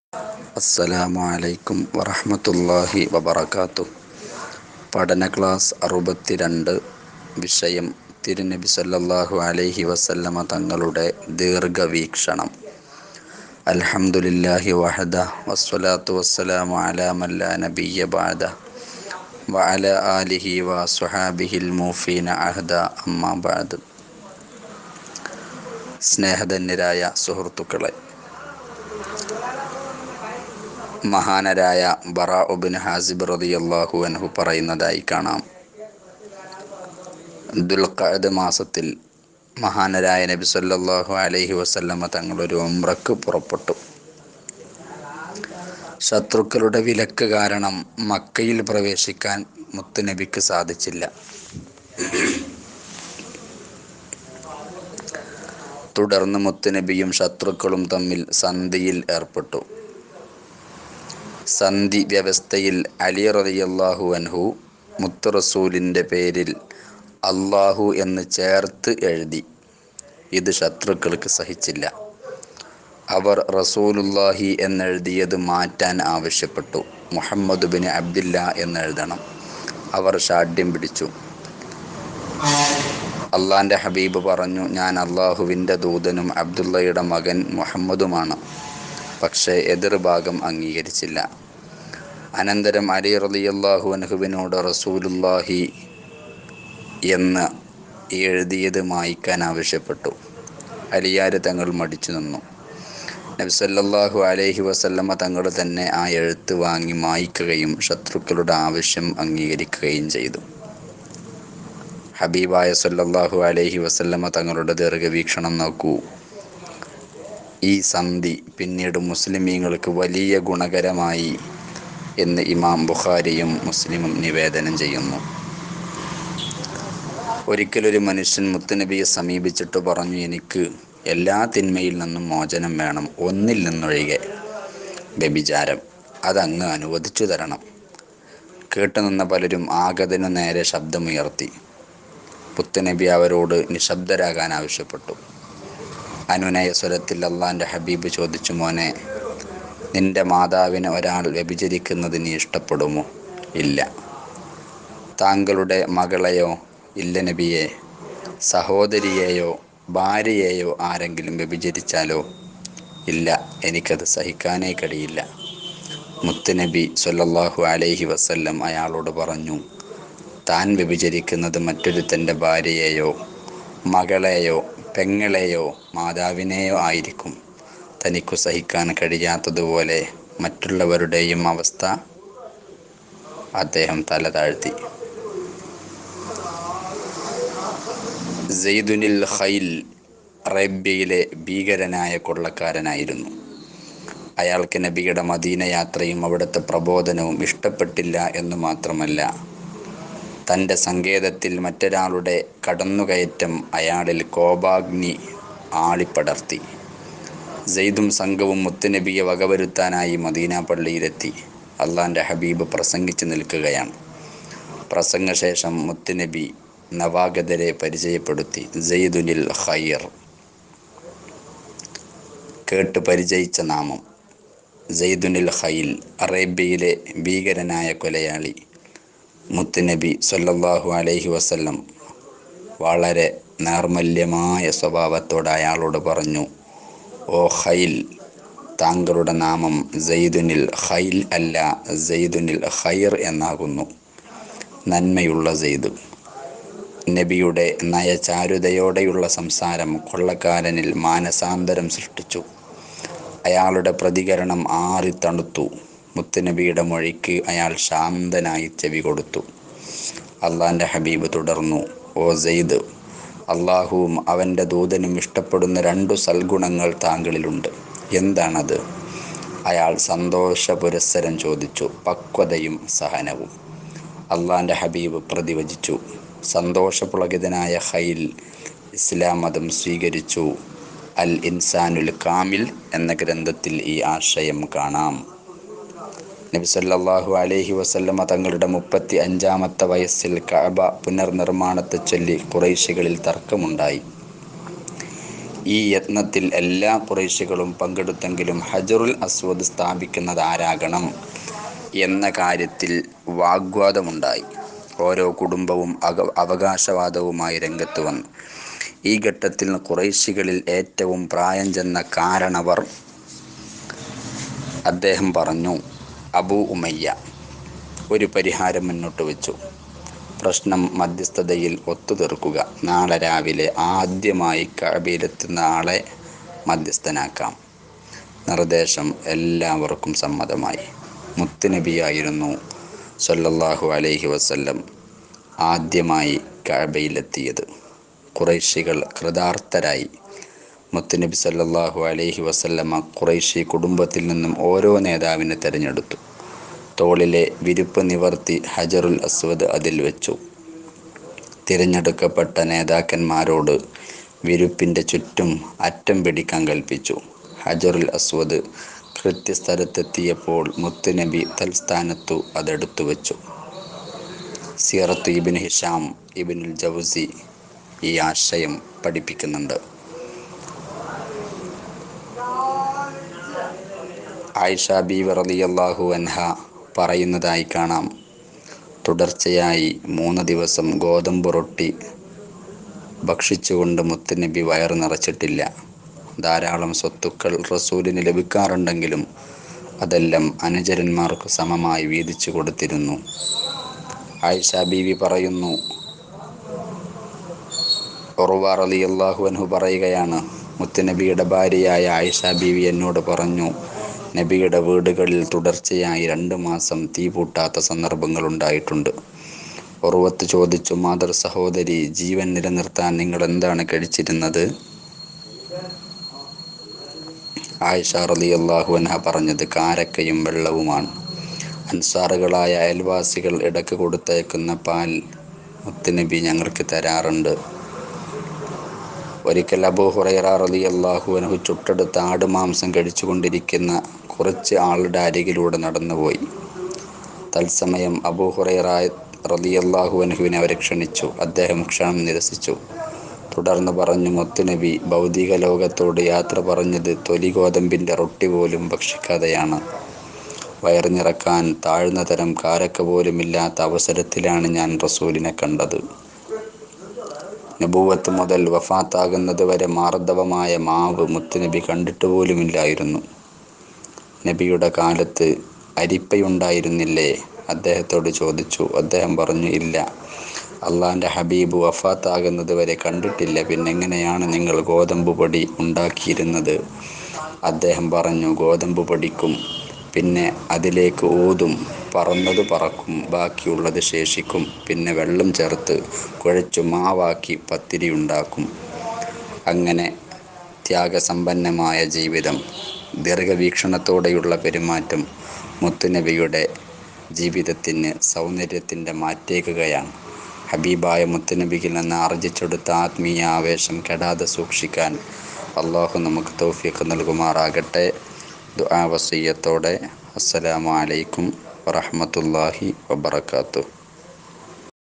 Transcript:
അസ്സലാമു അലൈക്കും വറഹ്മത്തുള്ളാഹി വബറകാതുഹു പഠന ക്ലാസ് അറുപത്തിരണ്ട് വിഷയം തിരുനബി സല്ലല്ലാഹു അലൈഹി വസല്ലമ തങ്ങളുടെ ദീർഘവീക്ഷണം അൽഹംദുലില്ലാഹി വഹദ വസ്സലാത്തു വസ്സലാമു അലാ മൻ ലാ നബിയ്യ ബഅദ വഅല ആലിഹി വസുഹാബിഹിൽ മൂഫീന അഹദ അമ്മാ ബഅദ് സ്നേഹധന്യരായ സുഹൃത്തുക്കളെ മഹാനരായ ബറ ഉബിൻ ഹാസിബ് റളിയല്ലാഹു അൻഹു പറയുന്നതായി കാണാം ദുൽഖഅദ് മാസത്തിൽ മഹാനരായ നബി സല്ലല്ലാഹു അലൈഹി വസല്ലമ തങ്ങളൊരു ഉംറക്ക് പുറപ്പെട്ടു ശത്രുക്കളുടെ വിലക്ക് കാരണം മക്കയിൽ പ്രവേശിക്കാൻ മുത്തുനബിക്ക് സാധിച്ചില്ല തുടർന്ന് മുത്തുനബിയും ശത്രുക്കളും തമ്മിൽ സന്ധിയിൽ ഏർപ്പെട്ടു സന്ധി വ്യവസ്ഥയിൽ അലി റളിയല്ലാഹു അൻഹു മുത്ത് റസൂലിൻ്റെ പേരിൽ അള്ളാഹു എന്ന് ചേർത്ത് എഴുതി ഇത് ശത്രുക്കൾക്ക് സഹിച്ചില്ല അവർ റസൂലുല്ലാഹി എന്നെഴുതിയത് മാറ്റാൻ ആവശ്യപ്പെട്ടു മുഹമ്മദ് ബിൻ അബ്ദില്ല എന്നെഴുതണം അവർ ഷാഢ്യം പിടിച്ചു അള്ളാൻ്റെ ഹബീബ് പറഞ്ഞു ഞാൻ അള്ളാഹുവിൻ്റെ ദൂതനും അബ്ദുള്ളയുടെ മകൻ മുഹമ്മദുമാണ് പക്ഷേ എതിർഭാഗം അംഗീകരിച്ചില്ല അനന്തരം അലി റളിയല്ലാഹു അൻഹുവിനോട് റസൂലുല്ലാഹി എന്ന് എഴുതിയത് മായ്ക്കാൻ ആവശ്യപ്പെട്ടു അലിയാർ തങ്ങൾ മടിച്ചു നിന്നു നബി സല്ലല്ലാഹു അലൈഹി വസല്ലമ തങ്ങൾ തന്നെ ആ എഴുത്ത് വാങ്ങി മായ്ക്കുകയും ശത്രുക്കളുടെ ആവശ്യം അംഗീകരിക്കുകയും ചെയ്തു ഹബീബായ സല്ലല്ലാഹു അലൈഹി വസല്ലമ തങ്ങളുടെ ദീർഘവീക്ഷണം നോക്കൂ ഈ സന്ധി പിന്നീട് മുസ്ലിമീങ്ങൾക്ക് വലിയ ഗുണകരമായി എന്ന് ഇമാം ബുഖാരിയും മുസ്ലിമും നിവേദനം ചെയ്യുന്നു ഒരിക്കലൊരു മനുഷ്യൻ മുത്തുനബിയെ സമീപിച്ചിട്ട് പറഞ്ഞു എനിക്ക് എല്ലാ തിന്മയിൽ നിന്നും മോചനം വേണം ഒന്നിൽ നിന്നൊഴികെ വ്യഭിചാരം അതങ്ങ് അനുവദിച്ചു തരണം കേട്ടുനിന്ന പലരും ആഗതനു നേരെ ശബ്ദമുയർത്തി പുത്തുനബി അവരോട് നിശബ്ദരാകാൻ ആവശ്യപ്പെട്ടു അനുനയ സ്വരത്തിൽ അള്ളാൻ്റെ ഹബീബ് ചോദിച്ചു മോനെ നിന്റെ മാതാവിനെ ഒരാൾ വ്യഭിചരിക്കുന്നത് നീ ഇഷ്ടപ്പെടുമോ ഇല്ല താങ്കളുടെ മകളെയോ ഇല്ല നബിയെ സഹോദരിയെയോ ഭാര്യയെയോ ആരെങ്കിലും വ്യഭിചരിച്ചാലോ ഇല്ല എനിക്കത് സഹിക്കാനേ കഴിയില്ല മുത്തുനബി സല്ലല്ലാഹു അലൈഹി വസല്ലം അയാളോട് പറഞ്ഞു താൻ വ്യഭിചരിക്കുന്നത് മറ്റൊരുത്തൻ്റെ ഭാര്യയെയോ മകളെയോ പെങ്ങളെയോ മാതാവിനെയോ ആയിരിക്കും തനിക്കു സഹിക്കാൻ കഴിയാത്തതുപോലെ മറ്റുള്ളവരുടെയും അവസ്ഥ അദ്ദേഹം തല താഴ്ത്തി സെയ്ദുനിൽ ഖൈൽ അറേബ്യയിലെ ഭീകരനായ കൊള്ളക്കാരനായിരുന്നു അയാൾക്ക് നബിയുടെ മദീന യാത്രയും അവിടുത്തെ പ്രബോധനവും ഇഷ്ടപ്പെട്ടില്ല എന്ന് മാത്രമല്ല തൻ്റെ സങ്കേതത്തിൽ മറ്റൊരാളുടെ കടന്നുകയറ്റം അയാളിൽ കോപാഗ്നി ആളിപ്പടർത്തി സെയ്ദും സംഘവും മുത്തുനബിയെ വകവരുത്താനായി മദീന പള്ളിയിലെത്തി അള്ളാൻ്റെ ഹബീബ് പ്രസംഗിച്ചു നിൽക്കുകയാണ് പ്രസംഗശേഷം മുത്തുനബി നവാഗതരെ പരിചയപ്പെടുത്തി സെയ്ദുനിൽ ഖൈർ കേട്ട് പരിചയിച്ച നാമം സെയ്ദുനിൽ ഖൈൽ അറേബ്യയിലെ ഭീകരനായ കൊലയാളി മുത്തുനബി സല്ലല്ലാഹു അലൈഹി വസല്ലം വളരെ നൈർമല്യമായ സ്വഭാവത്തോടെ അയാളോട് പറഞ്ഞു ഓ ഖൈൽ താങ്കളുടെ നാമം സെയ്ദുനിൽ ഖൈൽ അല്ല സെയ്ദുനിൽ ഖൈർ എന്നാകുന്നു നന്മയുള്ള സെയ്ദ് നബിയുടെ നയചാരുതയോടെയുള്ള സംസാരം കൊള്ളക്കാരനിൽ മാനസാന്തരം സൃഷ്ടിച്ചു അയാളുടെ പ്രതികരണം ആറി തണുത്തു മുത്തുനബിയുടെ മൊഴിക്ക് അയാൾ ശാന്തനായി ചെവി കൊടുത്തു അള്ളാൻ്റെ ഹബീബ് തുടർന്നു ഓ സെയ്ദ് അള്ളാഹുവും അവൻ്റെ ദൂതനും ഇഷ്ടപ്പെടുന്ന രണ്ടു സൽഗുണങ്ങൾ താങ്കളിലുണ്ട് എന്താണത് അയാൾ സന്തോഷ പുരസ്സരം ചോദിച്ചു പക്വതയും സഹനവും അള്ളാൻ്റെ ഹബീബ് പ്രതിവചിച്ചു സന്തോഷപുളകിതനായ ഖൈൽ ഇസ്ലാം മതം സ്വീകരിച്ചു അൽ ഇൻസാനുൽ കാമിൽ എന്ന ഗ്രന്ഥത്തിൽ ഈ ആശയം കാണാം നബി സല്ലല്ലാഹു അലൈഹി വസല്ലമ തങ്ങളുടെ മുപ്പത്തി അഞ്ചാമത്തെ വയസ്സിൽ കഅബ പുനർനിർമ്മാണത്തെ ചൊല്ലി കുറൈശികളിൽ തർക്കമുണ്ടായി ഈ യത്നത്തിൽ എല്ലാ കുറേശികളും പങ്കെടുത്തെങ്കിലും ഹജറുൽ അസ്വദ് സ്ഥാപിക്കുന്നത് ആരാകണം എന്ന കാര്യത്തിൽ വാഗ്വാദമുണ്ടായി ഓരോ കുടുംബവും അക അവകാശവാദവുമായി രംഗത്ത് വന്നു ഈ ഘട്ടത്തിൽ കുറേശികളിൽ ഏറ്റവും പ്രായം ചെന്ന കാരണവർ അദ്ദേഹം പറഞ്ഞു അബൂ ഉമയ്യ ഒരു പരിഹാരം മുന്നോട്ട് വെച്ചു പ്രശ്നം മധ്യസ്ഥതയിൽ ഒത്തുതീർക്കുക നാളെ രാവിലെ ആദ്യമായി കഴബയിലെത്തുന്ന ആളെ മധ്യസ്ഥനാക്കാം നിർദ്ദേശം എല്ലാവർക്കും സമ്മതമായി മുത്തുനബിയായിരുന്നു സല്ലല്ലാഹു അലൈഹി വസല്ലം ആദ്യമായി കഴബയിലെത്തിയത് കുറേശികൾ കൃതാർത്ഥരായി മുത്തുനബി സല്ലല്ലാഹു അലൈഹി വസല്ലമ കുറേശി കുടുംബത്തിൽ നിന്നും ഓരോ നേതാവിനെ തിരഞ്ഞെടുത്തു തോളിലെ വിരിപ്പ് നിവർത്തി ഹജറുൽ അസ്വദ് അതിൽ വെച്ചു തിരഞ്ഞെടുക്കപ്പെട്ട നേതാക്കന്മാരോട് വിരുപ്പിൻ്റെ ചുറ്റും അറ്റം പിടിക്കാൻ കൽപ്പിച്ചു ഹജറുൽ അസ്വദ് കൃത്യസ്ഥലത്തെത്തിയപ്പോൾ മുത്തുനബി തൽസ്ഥാനത്തു അതെടുത്തു വെച്ചു സിയറത്ത് ഇബിൻ ഹിഷാം ഇബിനുൽ ജൗസി ഈ ആശയം പഠിപ്പിക്കുന്നുണ്ട് ആയിഷ ബീവി റളിയല്ലാഹു അൻഹ പറയുന്നതായി കാണാം തുടർച്ചയായി മൂന്ന് ദിവസം ഗോതമ്പ് റൊട്ടി ഭക്ഷിച്ചുകൊണ്ട് മുത്തുനബി വയറ് നിറച്ചിട്ടില്ല ധാരാളം സ്വത്തുക്കൾ റസൂലിന് ലഭിക്കാറുണ്ടെങ്കിലും അതെല്ലാം അനുചരന്മാർക്ക് സമമായി വീതിച്ചു കൊടുത്തിരുന്നു ആയിഷ ബീവി പറയുന്നു ഉറവ റളിയല്ലാഹു അൻഹു പറയുകയാണ് മുത്തുനബിയുടെ ഭാര്യയായ ആയിഷ ബീവി എന്നോട് പറഞ്ഞു നബിയുടെ വീടുകളിൽ തുടർച്ചയായി രണ്ട് മാസം തീ പൂട്ടാത്ത സന്ദർഭങ്ങൾ ഉണ്ടായിട്ടുണ്ട് ഉറവത്ത് ചോദിച്ചു മാതൃ സഹോദരി ജീവൻ നിലനിർത്താൻ നിങ്ങൾ എന്താണ് കഴിച്ചിരുന്നത് ആയിഷ റളിയല്ലാഹു അൻഹ പറഞ്ഞത് കാരക്കയും വെള്ളവുമാണ് അൻസാറുകളായ അയൽവാസികൾ ഇടക്ക് കൊടുത്തയക്കുന്ന പാൽ മുത്തുനബി ഞങ്ങൾക്ക് തരാറുണ്ട് ഒരിക്കൽ അബൂ ഹുറൈറ റളിയല്ലാഹു അൻഹു ചുട്ടെടുത്ത ആടുമാംസം കഴിച്ചുകൊണ്ടിരിക്കുന്ന കുറച്ച് ആളുടെ അരികിലൂടെ നടന്നുപോയി തത്സമയം അബൂ ഹുറൈറ റളിയല്ലാഹു അൻഹുവിനെ അവരെ ക്ഷണിച്ചു അദ്ദേഹം ക്ഷണം നിരസിച്ചു തുടർന്ന് പറഞ്ഞു മുത്തുനബി ഭൗതിക ലോകത്തോട് യാത്ര പറഞ്ഞത് തൊലി ഗോതമ്പിൻ്റെ റൊട്ടി പോലും ഭക്ഷിക്കാതെയാണ് വയർ നിറക്കാൻ താഴ്ന്ന തരം കാരക്ക പോലുമില്ലാത്ത അവസരത്തിലാണ് ഞാൻ റസൂലിനെ കണ്ടത് നബൂവത്ത് മുതൽ വഫാത്താകുന്നത് വരെ മാർദ്ദവമായ മാവ് മുത്തുനബി കണ്ടിട്ട് പോലുമില്ലായിരുന്നു നബിയുടെ കാലത്ത് അരിപ്പയുണ്ടായിരുന്നില്ലേ അദ്ദേഹത്തോട് ചോദിച്ചു അദ്ദേഹം പറഞ്ഞു ഇല്ല അള്ളാൻ്റെ ഹബീബ് വഫാത്താകുന്നത് വരെ കണ്ടിട്ടില്ല പിന്നെങ്ങനെയാണ് നിങ്ങൾ ഗോതമ്പ് പൊടി ഉണ്ടാക്കിയിരുന്നത് അദ്ദേഹം പറഞ്ഞു ഗോതമ്പ് പൊടിക്കും പിന്നെ അതിലേക്ക് ഊതും പറന്നത് പറക്കും ബാക്കിയുള്ളത് ശേഷിക്കും പിന്നെ വെള്ളം ചേർത്ത് കുഴച്ചു മാവാക്കി പത്തിരി ഉണ്ടാക്കും അങ്ങനെ ത്യാഗസമ്പന്നമായ ജീവിതം ദീർഘവീക്ഷണത്തോടെയുള്ള പെരുമാറ്റം മുത്തുനബിയുടെ ജീവിതത്തിന് സൗന്ദര്യത്തിൻ്റെ മാറ്റേകുകയാണ് ഹബീബായ മുത്തുനബിയിൽ നിന്ന് ആർജിച്ചെടുത്ത ആത്മീയ ആവേശം കെടാതെ സൂക്ഷിക്കാൻ അള്ളാഹു നമുക്ക് തൗഫീഖ് നൽകുമാറാകട്ടെ ദുആ വസീയത്തോടെ അസ്സലാമു അലൈക്കും വറഹ്മത്തുള്ളാഹി വബറകാതുഹു